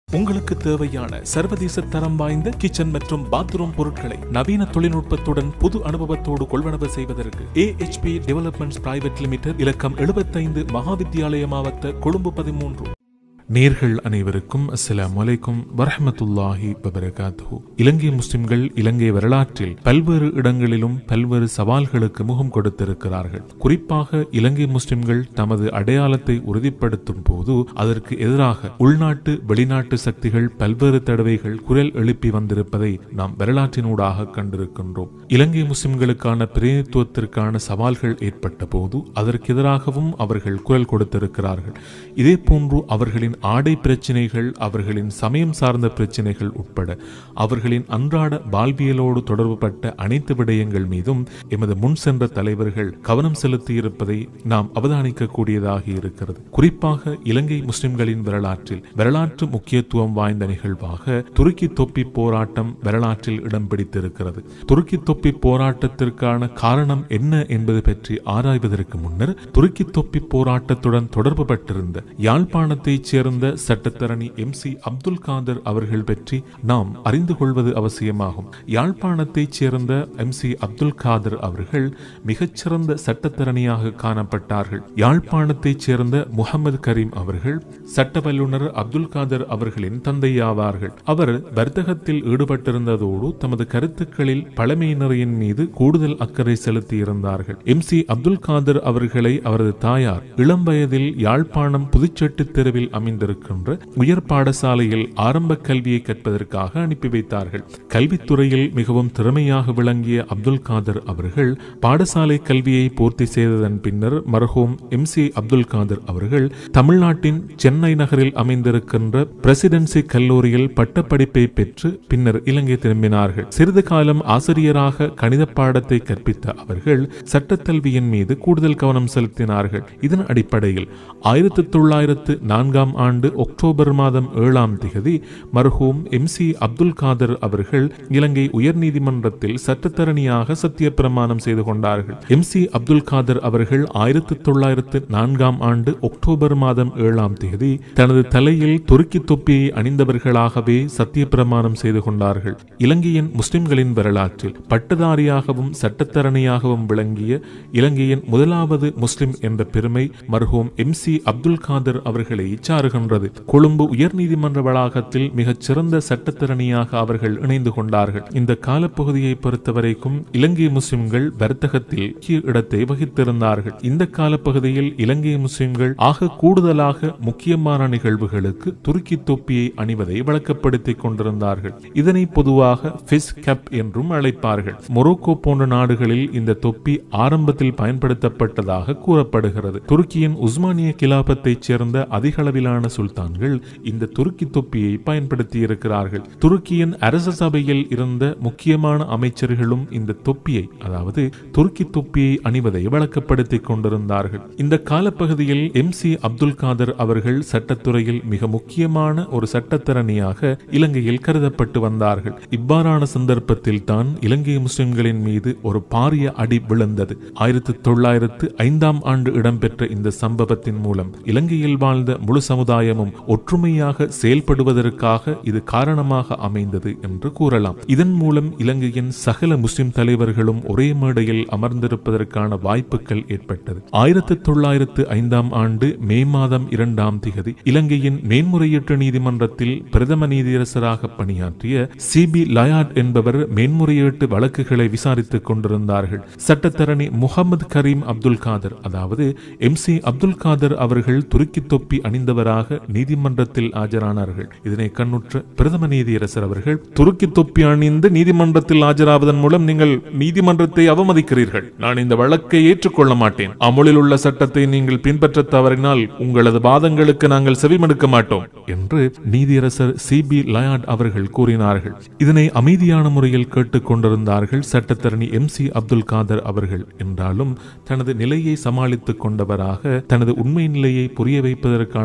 உங்களுக்கு தேவையான சர்வதேச தரம் வாய்ந்த கிச்சன் மற்றும் பாத்ரூம் பொருட்களை நவீன தொழில்நுட்பத்துடன் புது அனுபவத்தோடு கொள்வனவு செய்வதற்கு ஏஎச்பி டெவலப்மெண்ட்ஸ் பிரைவேட் லிமிடெட் இலக்கம் எழுபத்தைந்து மகாவித்யாலய மாவட்ட கொழும்பு பதிமூன்று நேர்கள் அனைவருக்கும் அஸ்ஸலாமு அலைக்கும் வரஹமத்துல்லாஹி வபரகாத்துஹு இலங்கை முஸ்லிம்கள் இலங்கை வரலாற்றில் பல்வேறு இடங்களிலும் பல்வேறு சவால்களுக்கு முகம் கொடுத்திருக்கிறார்கள் குறிப்பாக இலங்கை முஸ்லிம்கள் தமது அடையாளத்தை உறுதிப்படுத்தும் போது அதற்கு எதிராக உள்நாட்டு வெளிநாட்டு சக்திகள் பல்வேறு தடவைகள் குரல் எழுப்பி வந்திருப்பதை நாம் வரலாற்றினூடாக கண்டிருக்கின்றோம் இலங்கை முஸ்லிம்களுக்கான பிரதிநிதித்துவத்திற்கான சவால்கள் ஏற்பட்ட போது அதற்கு எதிராகவும் அவர்கள் குரல் கொடுத்திருக்கிறார்கள் இதே போன்று அவர்களின் ஆடை பிரச்சினைகள் அவர்களின் சமயம் சார்ந்த பிரச்சினைகள் உட்பட அவர்களின் அன்றாட வாழ்வியலோடு தொடர்புபட்ட அனைத்து விடயங்கள் மீதும் எமது முன் சென்ற தலைவர்கள் கவனம் செலுத்தியிருப்பதை நாம் அவதானிக்க கூடியதாக இருக்கிறது குறிப்பாக இலங்கை முஸ்லிம்களின் வரலாற்றில் வரலாற்று முக்கியத்துவம் வாய்ந்த நிகழ்வாக துருக்கி தொப்பி போராட்டம் வரலாற்றில் இடம் பிடித்திருக்கிறது துருக்கி தொப்பி போராட்டத்திற்கான காரணம் என்ன என்பது பற்றி ஆராய்வதற்கு முன்னர் துருக்கி தொப்பி போராட்டத்துடன் தொடர்பு பட்டிருந்த யாழ்ப்பாணத்தைச் சேர்ந்த சட்டத்தரணி எம் சி அப்துல் காதர் அவர்கள் பற்றி நாம் அறிந்து கொள்வது அவசியமாகும் யாழ்ப்பாணத்தைச் சேர்ந்த எம் சி அப்துல் காதர் அவர்கள் மிகச்சிறந்த சட்டத்தரணியாக காணப்பட்டார்கள் யாழ்ப்பாணத்தைச் சேர்ந்த முகமது கரீம் அவர்கள் சட்ட வல்லுநர் அப்துல் காதர் அவர்களின் தந்தையாவார்கள் அவர் வர்த்தகத்தில் ஈடுபட்டிருந்ததோடு தமது கருத்துக்களில் பழமையினரின் மீது கூடுதல் அக்கறை செலுத்தியிருந்தார்கள் எம் சி அப்துல் காதர் அவர்களை அவரது தாயார் இளம் வயதில் யாழ்ப்பாணம் புதுச்செட்டு தெருவில் அமைந்திருக்கின்ற உயர் பாடசாலையில் ஆரம்ப கல்வியை கற்பதற்காக அனுப்பி வைத்தார்கள் கல்வித்துறையில் மிகவும் திறமையாக விளங்கிய அப்துல் காதர் அவர்கள் பாடசாலை கல்வியை பூர்த்தி செய்ததன் பின்னர் மர்ஹூம் எம் சி அப்துல் காதர் அவர்கள் தமிழ்நாட்டின் சென்னை நகரில் அமைந்திருக்கின்ற பிரசிடென்சி கல்லூரியில் பட்டப்படிப்பை பெற்று பின்னர் இலங்கை திரும்பினார்கள் சிறிது காலம் ஆசிரியராக கணித பாடத்தை கற்பித்த அவர்கள் சட்டக்கல்வியின் மீது கூடுதல் கவனம் செலுத்தினார்கள் இதன் அடிப்படையில் ஆயிரத்தி தொள்ளாயிரத்து நான்காம் ஆண்டு அக்டோபர் மாதம் ஏழாம் திகதி மர்ஹூம் எம் சி அப்துல் காதர் அவர்கள் இலங்கை உயர்நீதிமன்றத்தில் சட்டத்தரணியாக சத்திய பிரமாணம் செய்து கொண்டார்கள் எம் சி அப்துல் காதர் அவர்கள் ஆயிரத்தி தொள்ளாயிரத்து நான்காம் ஆண்டு அக்டோபர் மாதம் ஏழாம் தேதி தனது தலையில் துருக்கி தொப்பியை அணிந்தவர்களாகவே சத்திய பிரமாணம் செய்து கொண்டார்கள் இலங்கையின் முஸ்லிம்களின் வரலாற்றில் பட்டதாரியாகவும் சட்டத்தரணியாகவும் விளங்கிய இலங்கையின் முதலாவது முஸ்லிம் என்ற பெருமை மர்ஹூம் எம் சி அப்துல் காதர் அவர்களை சாருகின்றது கொழும்பு உயர்நீதிமன்ற வளாகத்தில் மிகச் சிறந்த சட்டத்திறனியாக அவர்கள் இணைந்து கொண்டார்கள் இந்த காலப்பகுதியை பொறுத்தவரைக்கும் இலங்கை முஸ்லிம்கள் வர்த்தகத்தில் முக்கிய இடத்தை வகித்திருந்தார்கள் இந்த காலப்பகுதியில் இலங்கை முஸ்லிம்கள் ஆக கூடுதலாக முக்கியமான நிகழ்வுகளுக்கு துருக்கி தொப்பியை அணிவதை வழக்கப்படுத்திக் கொண்டிருந்தார்கள் இதனை பொதுவாக ஃபிஸ் கப் என்றும் அழைப்பார்கள் மொரோக்கோ போன்ற நாடுகளில் இந்த தொப்பி ஆரம்பத்தில் பயன்படுத்தப்பட்டதாக கூறப்படுகிறது துருக்கியின் உஸ்மானிய கிலாபத்தைச் சேர்ந்த அதிக அளவிலான சுல்தான்கள் இந்த துருக்கி தொப்பியை பயன்படுத்தி இருக்கிறார்கள் துருக்கியின் அரச சபையில் இருந்த முக்கியமான அமைச்சர்களும் இந்த தொப்பியை அதாவது துருக்கி தொப்பியை அணிவதை வழக்கப்படுத்திக் கொண்டிருந்தார்கள் இந்த காலப்பகுதியில் எம் சி அப்துல் காதர் அவர்கள் சட்டத்துறையில் மிக முக்கியமான ஒரு சட்டத்தரணியாக இலங்கையில் கருதப்பட்டு வந்தார்கள் இவ்வாறான சந்தர்ப்பத்தில் தான் இலங்கை முஸ்லிம்களின் மீது ஒரு பாரிய அடி விழுந்தது ஆயிரத்தி தொள்ளாயிரத்து ஐந்தாம் ஆண்டு இடம்பெற்ற இந்த சம்பவத்தின் மூலம் இலங்கையில் வாழ்ந்த முழு சமுதாயமும் ஒற்றுமையாக செயல்படுவதற்காக இது காரணமாக அமைந்தது என்று கூறலாம் இதன் மூலம் இலங்கையின் சகல முஸ்லிம் தலைவர்களும் ஒரே மேடையில் அமர்ந்திருப்பதற்கான வாய்ப்புகள் ஏற்பட்டது ஆயிரத்தி தொள்ளாயிரத்து ஐந்தாம் ஆண்டு மே மாதம் இரண்டாம் திகதி இலங்கையின் மேன்முறையீட்டு நீதிமன்றத்தில் பிரதம நீதியரசராக பணியாற்றிய சி பி லயாட் என்பவர் மேன்முறையீட்டு வழக்குகளை விசாரித்துக் கொண்டிருந்தார்கள் சட்டத்தரணி முகமது கரீம் அப்துல் காதர் அதாவது எம் சி அப்துல் காதர் அவர்கள் துருக்கி தொப்பி அணிந்தவராக நீதிமன்றத்தில் ஆஜரானார்கள் இதனை கண்ணுற்ற பிரதம நீதியரசர் அவர்கள் துருக்கி தொப்பி அணிந்து நீதிமன்றத்தில் ஆஜராவதன் மூலம் நீங்கள் நீதிமன்றத்தை அவமதிக்கிறீர்கள் நான் இந்த வழக்கை ஏற்றுக்கொள்ள மாட்டேன் அமுலில் உள்ள சட்டத்தை நீங்கள் பின்பற்ற தவறினால் உங்களது வாதங்களுக்கு நாங்கள் செவிமடுக்க மாட்டோம் என்று நீதியரசர் சி பி லயாட் அவர்கள் கூறினார்கள் இதனை அமைதியான முறையில் கேட்டுக் கொண்டிருந்தார்கள் சட்டத்தரணி எம் சி அப்துல் காதர் அவர்கள் என்றாலும் தனது நிலையை சமாளித்துக் கொண்டவராக தனது உண்மை நிலையை புரிய வைப்பதற்கான முயற்சி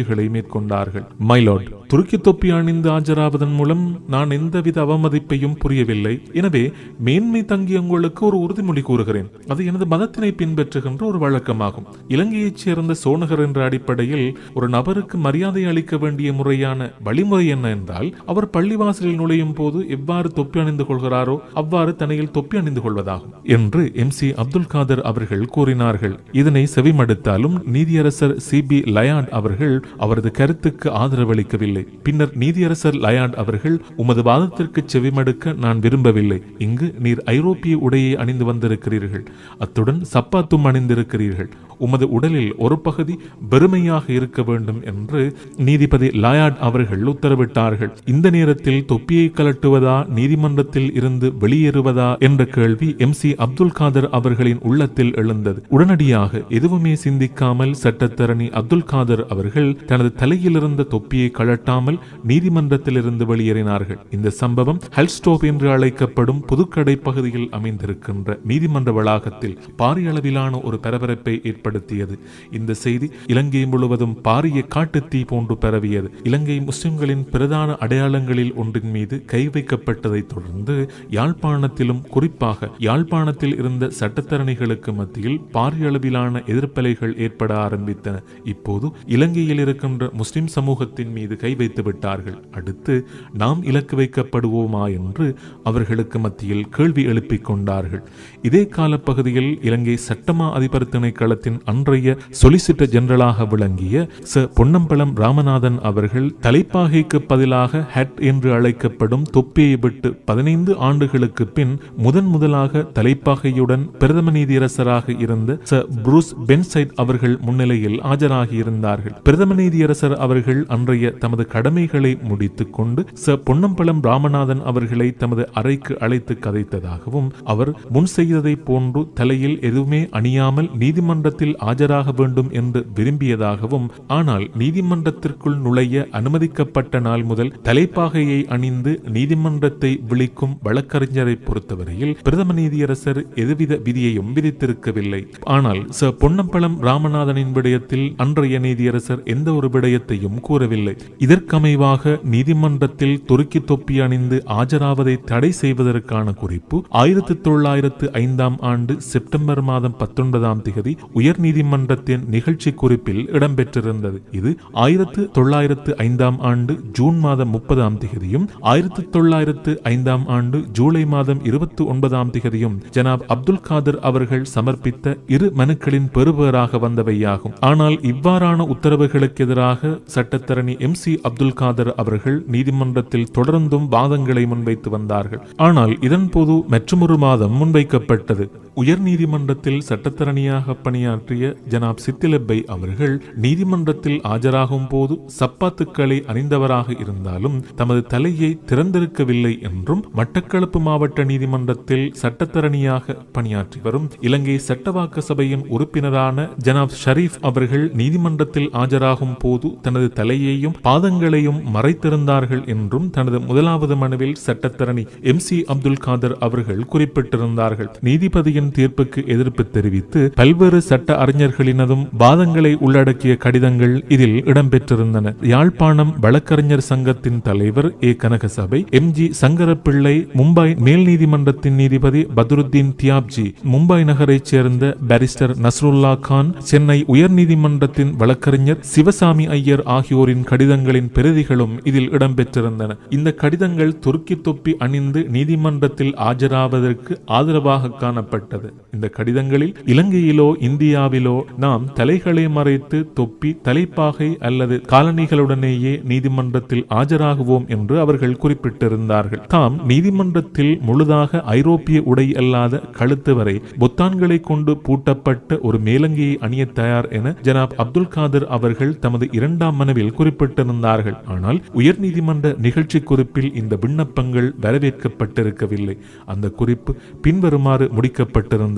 முயற்சிகளை மேற்கொண்டார்கள் மைலாட் துருக்கி தொப்பி அணிந்து ஆஜராவதன் மூலம் நான் எந்தவித அவமதிப்பையும் புரியவில்லை எனவே மேன்மை தங்கிய உங்களுக்கு ஒரு உறுதிமொழி கூறுகிறேன் அது எனது மதத்தினை பின்பற்றுகின்ற ஒரு வழக்கமாகும் இலங்கையைச் சேர்ந்த சோனகர் என்ற அடிப்படையில் ஒரு நபருக்கு மரியாதை அளிக்க வேண்டிய முறையான வழிமுறை என்ன என்றால் அவர் பள்ளிவாசலில் நுழையும் போது எவ்வாறு தொப்பி அணிந்து கொள்கிறாரோ அவ்வாறு தனையில் தொப்பி அணிந்து கொள்வதாகும் என்று எம் சி அப்துல் காதர் அவர்கள் கூறினார்கள் இதனை செவிமடுத்தாலும் நீதியரசர் சி பி லயாண்ட் அவர்கள் அவரது கருத்துக்கு ஆதரவளிக்கவில்லை பின்னர் நீதியரசர் லயாண்ட் அவர்கள் உமது வாதத்திற்கு செவிமடுக்க நான் விரும்பவில்லை இங்கு நீர் ஐரோப்பிய உடையை அணிந்து வந்திருக்கிறீர்கள் அத்துடன் சப்பாத்தும் அணிந்திருக்கிறீர்கள் உமது உடலில் ஒரு பகுதி பெருமையாக இருக்க வேண்டும் என்று நீதிபதி லயாட் அவர்கள் உத்தரவிட்டார்கள் இந்த நேரத்தில் தொப்பியை கலட்டுவதா நீதிமன்றத்தில் இருந்து வெளியேறுவதா என்ற கேள்வி எம் சி அப்துல் காதர் அவர்களின் உள்ளத்தில் எழுந்தது உடனடியாக எதுவுமே சிந்திக்காமல் சட்டத்தரணி அப்துல் காதர் அவர்கள் தனது தலையில் இருந்த தொப்பியை கழட்டாமல் நீதிமன்றத்தில் இருந்து வெளியேறினார்கள் இந்த சம்பவம் ஹெல்ஸ்டோப் என்று அழைக்கப்படும் புதுக்கடை பகுதியில் அமைந்திருக்கின்ற நீதிமன்ற வளாகத்தில் பாரிய அளவிலான ஒரு பரபரப்பை ஏற்படுத்தியது இந்த செய்தி இலங்கை முழுவதும் பாரிய காட்டுத்தீ போன்று பரவியது இலங்கை முஸ்லிம்களின் பிரதான அடையாளங்களில் ஒன்றின் மீது கை வைக்கப்பட்டதை தொடர்ந்து யாழ்ப்பாணத்திலும் குறிப்பாக யாழ்ப்பாணத்தில் இருந்த சட்டத்தரணிகளுக்கு மத்தியில் பாரிய அளவிலான எதிர்ப்பலைகள் ஏற்பட ஆரம்பித்தன இப்போது இலங்கையில் இருக்கின்ற முஸ்லிம் சமூகத்தின் மீது கை வைத்து விட்டார்கள் அடுத்து நாம் இலக்கு வைக்கப்படுவோமா என்று அவர்களுக்கு மத்தியில் கேள்வி எழுப்பிக் கொண்டார்கள் இதே காலப்பகுதியில் இலங்கை சட்டமா அதிபர் திணைக்களத்தின் அன்றைய சொலிசிட்டர் ஜெனரலாக விளங்கிய ச பொன்னம்பலம் ராமநாதன் அவர்கள் தலைப்பாகைக்கு பதிலாக ஹேட் என்று அழைக்கப்படும் தொப்பியை விட்டு பதினைந்து ஆண்டுகளுக்கு பின் முதன் முதலாக தலைப்பாகையுடன் பிரதம நீதியரசராக இருந்த ச புரூஸ் பென்சைட் அவர்கள் முன்னிலையில் ஆஜராகி இருந்தார்கள் பிரதம நீதியரசர் அவர்கள் அன்றைய தமது கடமைகளை முடித்துக் கொண்டு ச பொன்னம்பலம் ராமநாதன் அவர்களை தமது அறைக்கு அழைத்து கதைத்ததாகவும் அவர் முன் செய்ததை போன்று தலையில் எதுவுமே அணியாமல் நீதிமன்றத்தில் ஆஜராக வேண்டும் என்று விரும்பியதாகவும் ஆனால் நீதிமன்றத்திற்குள் நுழைய அனுமதிக்கப்பட்ட நாள் முதல் தலைப்பாகையை அணிந்து நீதிமன்றத்தை விழிக்கும் வழக்கறிஞரை பொறுத்தவரையில் பிரதம நீதியரசர் எதுவித விதியையும் விதித்திருக்கவில்லை ஆனால் ச பொன்னம்பலம் ராமநாதனின் விடயத்தில் அன்றைய நீதியரசர் எந்த ஒரு விடயத்தையும் கூறவில்லை இதற்கமைவாக நீதிமன்றத்தில் துருக்கி தொப்பி அணிந்து ஆஜராவதை தடை செய்வதற்கான குறிப்பு ஆயிரத்தி தொள்ளாயிரத்து ஐந்தாம் ஆண்டு செப்டம்பர் மாதம் பத்தொன்பதாம் திகதி உயர் நீதிமன்றத்தின் நிகழ்ச்சி குறிப்பில் இடம்பெற்றிருந்தது இது ஆயிரத்து தொள்ளாயிரத்து ஐந்தாம் ஆண்டு ஜூன் மாதம் முப்பதாம் திகதியும் ஆயிரத்தி தொள்ளாயிரத்து ஐந்தாம் ஆண்டு ஜூலை மாதம் இருபத்தி ஒன்பதாம் திகதியும் ஜனாப் அப்துல் காதர் அவர்கள் சமர்ப்பித்த இரு மனுக்களின் பெறுபேறாக வந்தவையாகும் ஆனால் இவ்வாறான உத்தரவுகளுக்கு எதிராக சட்டத்தரணி எம் சி அப்துல் காதர் அவர்கள் நீதிமன்றத்தில் தொடர்ந்தும் வாதங்களை முன்வைத்து வந்தார்கள் ஆனால் இதன் போது மற்றொரு மாதம் முன்வைக்கப்பட்டது உயர் நீதிமன்றத்தில் சட்டத்தரணியாக பணியாற்றிய ஜனாப் சித்திலப்பை அவர்கள் நீதிமன்றத்தில் ஆஜராகும் போது சப்பாத்துக்களை அணிந்தவராக இருந்தாலும் தமது தலையை திறந்திருக்கவில்லை என்றும் மட்டக்களப்பு மாவட்ட நீதிமன்றத்தில் சட்டத்தரணியாக பணியாற்றி வரும் இலங்கை சட்டவாக்க சபையின் உறுப்பினரான ஜனாப் ஷரீப் அவர்கள் நீதிமன்றத்தில் ஆஜராகும் போது தனது தலையையும் பாதங்களையும் மறைத்திருந்தார்கள் என்றும் தனது முதலாவது மனுவில் சட்டத்தரணி எம் சி அப்துல் காதர் அவர்கள் குறிப்பிட்டிருந்தார்கள் நீதிபதியின் தீர்ப்புக்கு எதிர்ப்பு தெரிவித்து பல்வேறு சட்ட அறிஞர்களினதும் வாதங்களை உள்ளடக்கிய கடிதங்கள் இதில் இடம்பெற்றிருந்தன யாழ்ப்பாணம் வழக்கறிஞர் சங்கத்தின் தலைவர் A Kanagasabai M G Sankarapillai Mumbai மேல் நீதிமன்றத்தின் நீதிபதி பத்ருத்தீன் தியாப்ஜி மும்பை நகரைச் சேர்ந்த பாரிஸ்டர் நஸ்ருல்லா கான் சென்னை உயர்நீதிமன்றத்தின் வழக்கறிஞர் சிவசாமி ஐயர் ஆகியோரின் கடிதங்களின் பிரதிகளும் இதில் இடம்பெற்றிருந்தன இந்த கடிதங்கள் துருக்கி தொப்பி அணிந்து நீதிமன்றத்தில் ஆஜராவதற்கு ஆதரவாக காணப்பட்டது இந்த கடிதங்களில் இலங்கையிலோ இந்தியாவிலோ நாம் தலைகளை மறைத்து தொப்பி தலைப்பாகை அல்லது காலணிகளுடனேயே நீதிமன்றத்தில் ஆஜராகுவோம் என்று அவர்கள் குறிப்பிட்டிருந்தார்கள் தாம் நீதிமன்றத்தில் முழுதாக ஐரோப்பிய உடை அல்லாத கழுத்து வரை பொத்தான்களை கொண்டு பூட்டப்பட்ட ஒரு மேலங்கியை அணிய தயார் என ஜனாப் அப்துல் காதர் அவர்கள் தமது இரண்டாம் மனுவில் குறிப்பிட்டிருந்தார்கள் ஆனால் உயர்நீதிமன்ற நிகழ்ச்சி குறிப்பில் இந்த விண்ணப்பங்கள் வரவேற்கப்பட்டிருக்கவில்லை அந்த குறிப்பு பின்வருமாறு முடிக்கப்பட்டிருந்தது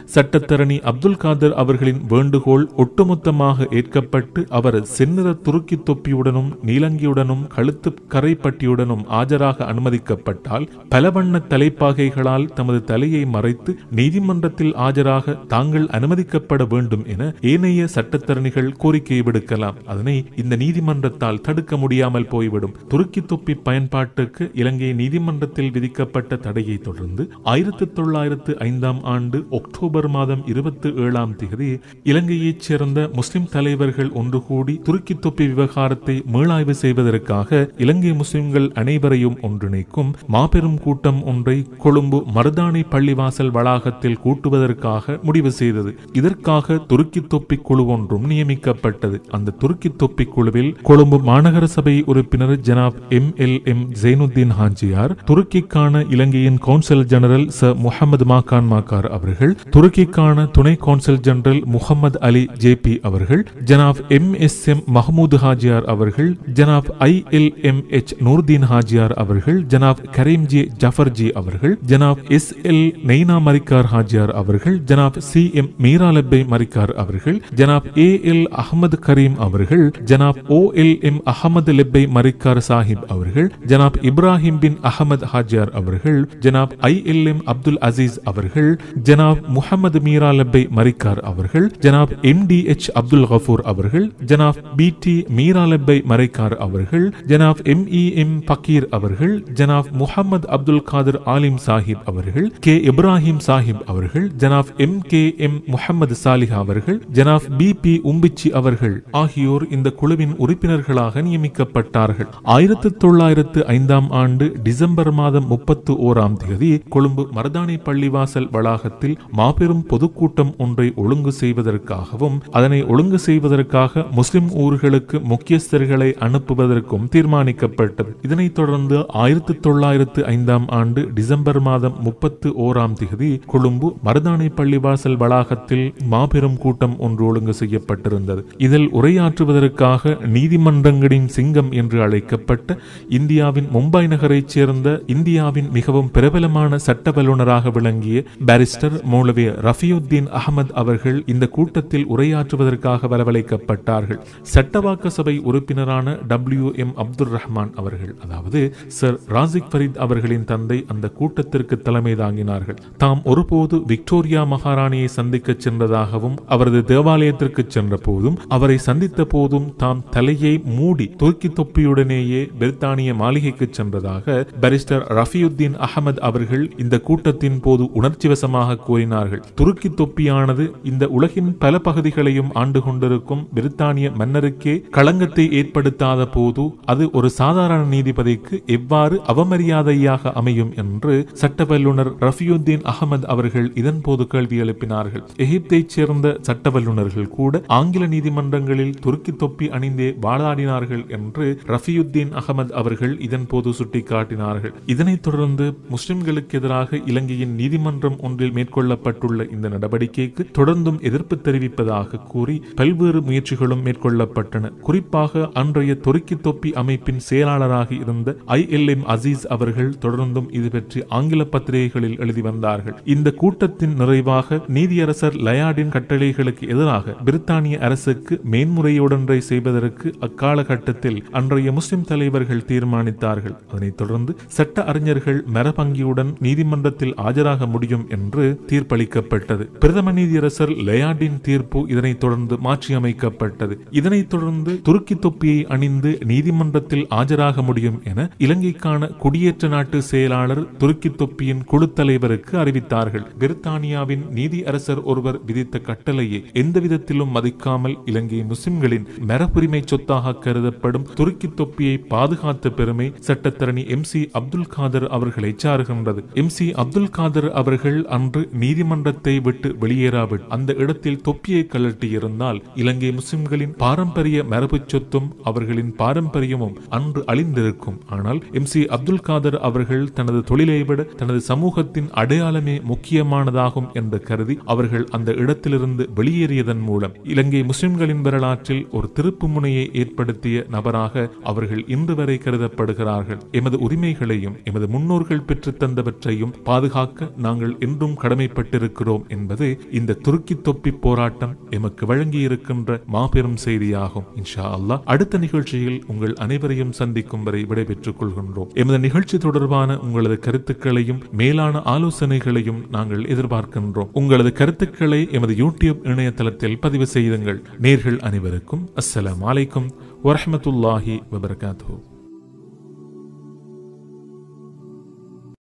சட்டத்தரணி அப்துல் காதர் அவர்களின் வேண்டுகோள் ஒட்டுமொத்தமாக ஏற்கப்பட்டு அவர் செந்நிற துருக்கி தொப்பியுடனும் நீலங்கியுடனும் கழுத்து கரைப்பட்டியுடனும் ஆஜராக அனுமதிக்கப்பட்டால் பலவண்ண தலைப்பாகைகளால் தமது தலையை மறைத்து நீதிமன்றத்தில் ஆஜராக தாங்கள் அனுமதிக்கப்பட வேண்டும் என ஏனைய சட்டத்தரணிகள் கோரிக்கை விடுக்கலாம் அதனை இந்த நீதிமன்றத்தால் தடுக்க முடியாமல் போய்விடும் துருக்கி தொப்பி பயன்பாட்டுக்கு இலங்கை நீதிமன்றத்தில் விதிக்கப்பட்ட தடையை தொடர்ந்து ஆயிரத்தி தொள்ளாயிரத்து ஐந்தாம் ஆண்டு அக்டோபர் மாதம் இருபத்தி ஏழாம் தேதி இலங்கையைச் சேர்ந்த முஸ்லிம் தலைவர்கள் ஒன்று கூடி துருக்கி தொப்பி விவகாரத்தை மீளாய்வு செய்வதற்காக இலங்கை முஸ்லிம்கள் அனைவரையும் ஒன்றிணைக்கும் மாபெரும் கூட்டம் ஒன்றை கொழும்பு மருதாணி பள்ளிவாசல் வளாகத்தில் கூட்டுவதற்காக முடிவு செய்தது இதற்காக துருக்கி தொப்பி குழு ஒன்றும் நியமிக்கப்பட்டது அந்த துருக்கி தொப்பி குழுவில் கொழும்பு மாநகர சபை உறுப்பினர் ஜனாப் எம் எல் எம் ஜெயினுத்தீன் ஹாஜியார் துருக்கிக்கான இலங்கையின் கவுன்சில் ஜெனரல் ச முகமது மாகான் மாக்கார் அவர்கள் துருக்கிக்கான துணை council general Mohamed Ali J P அவர்கள் ஜனாப் எம் எஸ் எம் மஹமூது ஹாஜியார் அவர்கள் ஜனாப் I L M H Noordeen ஹாஜியார் அவர்கள் ஜனாப் கரீம் ஜி ஜஃபர்ஜி அவர்கள் ஜனாப் எஸ் எல் நெய்னா மரிக்கார் ஹாஜியார் அவர்கள் ஜனாப் சி எம் மீரா லெப்பை மரிக்கார் அவர்கள் ஜனாப் ஏ எல் அகமது கரீம் அவர்கள் ஜனாப் O L M Ahamed Lebbe Marikkar சாஹிப் அவர்கள் ஜனாப் இப்ராஹிம் பின் அகமது ஹாஜியார் அவர்கள் ஜனாப் I L M Abdul Azeez அவர்கள் ஜனாப் முகமது மீரா லெப்பை மரிக்கார் அவர்கள் ஜனாப் M T H Abdul Gafoor அவர்கள் ஜனாப் பி டி மீரா லெப்பை மரைக்கார் அவர்கள் ஜனாப் எம் இ எம் பக்கீர் அவர்கள் ஜனாப் முகமது அப்துல் காதர் ஆலிம் சாஹிப் அவர்கள் கே இப்ராஹிம் சாஹிப் அவர்கள் ஜனாப் M K M Mohamed Salih அவர்கள் ஜனாப் பி பி உம்பிச்சி அவர்கள் ஆகியோர் இந்த குழுவின் உறுப்பினர்களாக நியமிக்கப்பட்டார்கள் ஆயிரத்தி தொள்ளாயிரத்து ஐந்தாம் ஆண்டு டிசம்பர் மாதம் முப்பத்து ஓராம் தேதி கொழும்பு மருதாணி பள்ளிவாசல் வளாகத்தில் மாபெரும் பொதுக்கூட்டம் ஒன்றை ஒழுங்கு செய்வதற்காகவும் அதனை ஒழுங்கு செய்வதற்காக முஸ்லிம் ஊர்களுக்கு முக்கியஸ்தர்களை அனுப்புவதற்கும் தீர்மானிக்கப்பட்டது இதனைத் தொடர்ந்து ஆயிரத்தி தொள்ளாயிரத்து ஐந்தாம் ஆண்டு டிசம்பர் மாதம் முப்பத்து ஓராம் தேதி கொழும்பு மருதாணி பள்ளிவாசல் வளாகத்தில் மாபெரும் கூட்டம் ஒன்று ஒழுங்கு செய்யப்பட்டிருந்தது இதில் உரையாற்றுவதற்காக நீதிமன்றங்களின் சிங்கம் என்று அழைக்கப்பட்ட இந்தியாவின் மும்பை நகரைச் சேர்ந்த இந்தியாவின் மிகவும் பிரபலமான சட்ட வல்லுநராக விளங்கிய பாரிஸ்டர் மௌலவி ரஃபியுத்தீன் அகமது அவர்கள் இந்த கூட்டத்தில் உரையாற்றுவதற்காக வரவழைக்கப்பட்டார்கள் சட்டவாக்க சபை உறுப்பினரான டபிள்யூ எம் அப்துல் ரஹ்மான் அவர்கள் அதாவது சர் ராசிக் ஃபரீத் அவர்களின் தந்தை அந்த கூட்டத்திற்கு தலைமை தாங்கினார்கள் தாம் ஒருபோது விக்டோரியா மகாராணியை சந்திக்க சென்றதாகவும் அவரது தேவாலயத்திற்கு சென்ற போதும் அவரை சந்தித்த போதும் தாம் தலையை மூடி துருக்கி தொப்பியுடனேயே பிரித்தானிய மாளிகைக்கு சென்றதாக பாரிஸ்டர் ரஃபியுத்தீன் அகமது அவர்கள் இந்த கூட்டத்தின் போது உணர்ச்சிவசமாக கூறினார்கள் துருக்கி தொப்பியானது இந்த உலகின் பல பகுதிகளையும் ஆண்டு கொண்டிருக்கும் பிரித்தானிய மன்னருக்கே களங்கத்தை ஏற்படுத்தாத போது அது ஒரு சாதாரண நீதிபதிக்கு எவ்வாறு அவமரியாதையாக அமையும் என்று சட்ட வல்லுநர் ரஃபியுத்தீன் அகமது அவர்கள் இதன் போது கேள்வி எழுப்பினார்கள் எகிப்தைச் சேர்ந்த சட்ட வல்லுநர்கள் கூட ஆங்கில நீதிமன்றங்களில் துருக்கி தொப்பி அணிந்தே வாழாடினார்கள் என்று ரஃபியுத்தீன் அகமது அவர்கள் இதன் போது சுட்டிக்காட்டினார்கள் இதனைத் தொடர்ந்து முஸ்லிம்களுக்கு எதிராக இலங்கையின் நீதிமன்றம் ஒன்றில் மேற்கொள்ளப்பட்டுள்ள இந்த நடவடிக்கைக்கு தொடர்ந்தும் எதிர்ப்பு தெரிவிப்பதாக கூறி பல்வேறு முயற்சிகளும் மேற்கொள்ளப்பட்டன குறிப்பாக அன்றைய துருக்கி தொப்பி அமைப்பின் செயலாளராக இருந்த ஐ எல் எம் அசீஸ் அவர்கள் தொடர்ந்தும் இது பற்றி ஆங்கில பத்திரிகைகளில் எழுதி வந்தார்கள் இந்த கூட்டத்தின் நிறைவாக நீதியரசர் லயாடின் கட்டளைகளுக்கு எதிராக பிரித்தானிய அரசுக்கு மேன்முறையீடொன்றை செய்வதற்கு அக்காலகட்டத்தில் அன்றைய முஸ்லிம் தலைவர்கள் தீர்மானித்தார்கள் அதனைத் தொடர்ந்து சட்ட அறிஞர்கள் மரபங்கியுடன் நீதிமன்றத்தில் ஆஜராக முடியும் என்று தீர்ப்பளிக்கப்பட்டது பிரதம நீதியரசர் லயாடின் தீர்ப்பு இதனைத் தொடர்ந்து மாற்றியமைக்கப்பட்டது இதனைத் தொடர்ந்து துருக்கி தொப்பியை அணிந்து நீதிமன்றத்தில் ஆஜராக முடியும் என இலங்கைக்கான குடியேற்ற நாட்டு செயலாளர் துருக்கி தொப்பியின் குழு தலைவருக்கு அறிவித்தார்கள் பிரித்தானியாவின் நீதி அரசர் ஒருவர் விதித்த கட்டளையை எந்த விதத்திலும் மதிக்காமல் இலங்கை முஸ்லிம்களின் மரபுரிமை சொத்தாக கருதப்படும் துருக்கி தொப்பியை பாதுகாத்த பெருமை சட்டத்தரணி எம் சி அப்துல் காதர் அவர்களை சாருகின்றது எம் சி அப்துல் காதர் அவர்கள் அன்று நீதிமன்றத்தை விட்டு வெளியேறாவிட்டு அந்த இடத்தில் தொப்பியை கழட்டியிருந்தால் இலங்கை முஸ்லிம்களின் பாரம்பரிய மரபு சொத்தும் அவர்களின் பாரம்பரியமும் அன்று அழிந்திருக்கும் ஆனால் எம் சி அப்துல் காதர் அவர்கள் தனது தொழிலை விட தனது சமூகத்தின் அடையாளமே முக்கியமானதாகும் என்று கருதி அவர்கள் அந்த இடத்திலிருந்து வெளியேறியதன் மூலம் இலங்கை முஸ்லிம்களின் வரலாற்றில் ஒரு திருப்பு முனையை ஏற்படுத்திய நபராக அவர்கள் இன்று வரை கருதப்படுகிறார்கள் எமது உரிமைகளையும் எமது முன்னோர்கள் பெற்றுத் தந்தவற்றையும் பாதுகாக்க நாங்கள் என்றும் கடமைப்பட்டிருக்கிறோம் இருக்கிறோம் என்பது இந்த துருக்கி தொப்பி போராட்டம் எமக்கு வழங்கி இருக்கின்ற மாபெரும் செய்தியாகும் இன்ஷா அல்லாஹ் அடுத்த நிகழ்ச்சியில் உங்கள் அனைவரையும் சந்திக்கும் வரை விடைபெற்றுக் கொள்கின்றோம் எமது நிகழ்ச்சி தொடர்பான உங்களது கருத்துக்களையும் மேலான ஆலோசனைகளையும் நாங்கள் எதிர்பார்க்கின்றோம் உங்களது கருத்துக்களை எமது யூடியூப் இணையதளத்தில் பதிவு செய்யுங்கள் நேர்கள் அனைவருக்கும் அஸ்ஸலாமு அலைக்கும் வரஹ்மத்துல்லாஹி வபரகாத்துஹு